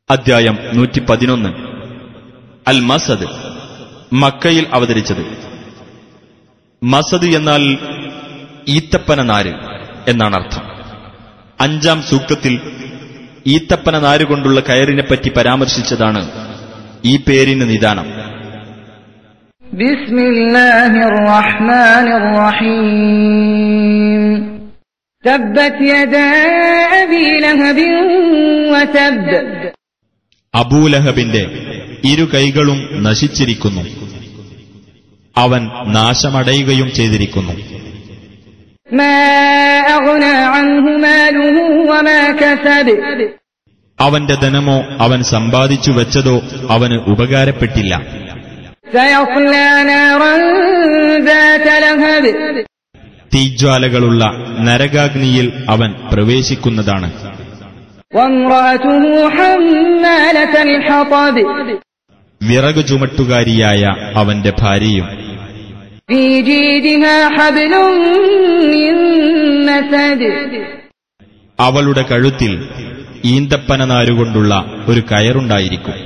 അധ്യായം നൂറ്റി പതിനൊന്ന് അൽ മസദ് മക്കയിൽ അവതരിച്ചത് മസദ് എന്നാൽ ഈത്തപ്പന നാര് എന്നാണ് അർത്ഥം അഞ്ചാം സൂക്തത്തിൽ ഈത്തപ്പന നാരുകൊണ്ടുള്ള കയറിനെപ്പറ്റി പരാമർശിച്ചതാണ് ഈ പേരിന് നിദാനം بسم الله الرحمن الرحيم تبت يدا أبي لهب وتب അബൂലഹബിന്റെ ഇരു കൈകളും നശിച്ചിരിക്കുന്നു അവൻ നാശമടയുകയും ചെയ്തിരിക്കുന്നു ما أغنى عنه ماله وما كسب അവന്റെ ധനമോ അവൻ സമ്പാദിച്ചു വെച്ചതോ അവന് ഉപകാരപ്പെട്ടില്ല سيصلى نارا ذات لهب തീജ്വാലകളുള്ള നരകാഗ്നിയിൽ അവൻ പ്രവേശിക്കുന്നതാണ് وامرأته حمالة الحطب വിറകു ചുമട്ടുകാരിയായ അവന്റെ ഭാര്യയും في جيدها حبل من مسد അവളുടെ കഴുത്തിൽ ഈന്തപ്പന നാരുകൊണ്ടുള്ള ഒരു കയറുണ്ടായിരിക്കും